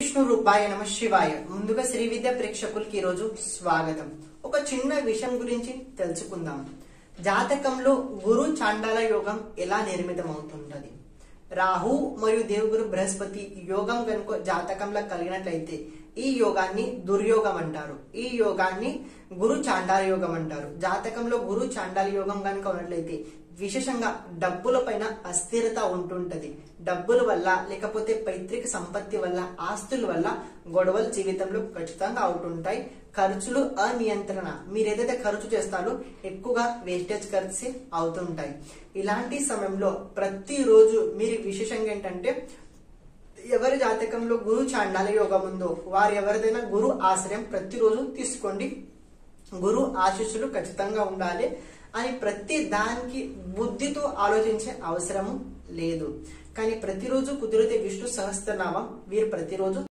విష్ణు రూపాయ నమ శివాయ ముందుగా శ్రీ విద్య ప్రేక్షకులకి ఈరోజు స్వాగతం ఒక చిన్న విషయం గురించి తెలుసుకుందాం జాతకంలో గురు చాండాల యోగం ఎలా నిర్మితం అవుతుంటది రాహు మరియు దేవుగురు బృహస్పతి యోగం కనుక జాతకంలో కలిగినట్లయితే ఈ యోగాన్ని దుర్యోగం అంటారు ఈ యోగాన్ని గురు చాండాల యోగం అంటారు జాతకంలో గురు చాండాల యోగం కనుక ఉన్నట్లయితే విశేషంగా డబ్బుల పైన అస్థిరత ఉంటుంటది డబ్బుల వల్ల లేకపోతే పైతృక సంపత్తి వల్ల ఆస్తుల వల్ల గొడవలు జీవితంలో ఖచ్చితంగా అవుతుంటాయి ఖర్చులు అనియంత్రణ మీరు ఏదైతే ఖర్చు చేస్తారో ఎక్కువగా వేస్టేజ్ ఖర్చు అవుతుంటాయి ఇలాంటి సమయంలో ప్రతిరోజు మీరు విశేషంగా ఏంటంటే ఎవరి జాతకంలో గురు చాండాల యోగం ఉందో వారు ఎవరిదైనా గురు ఆశ్రయం ప్రతిరోజు తీసుకోండి గురు ఆశీస్సులు ఖచ్చితంగా ఉండాలి అని ప్రతి దానికి బుద్ధితో ఆలోచించే అవసరము లేదు కానీ ప్రతిరోజు కుదిరితే విష్ణు సహస్రనామం వీరు ప్రతిరోజు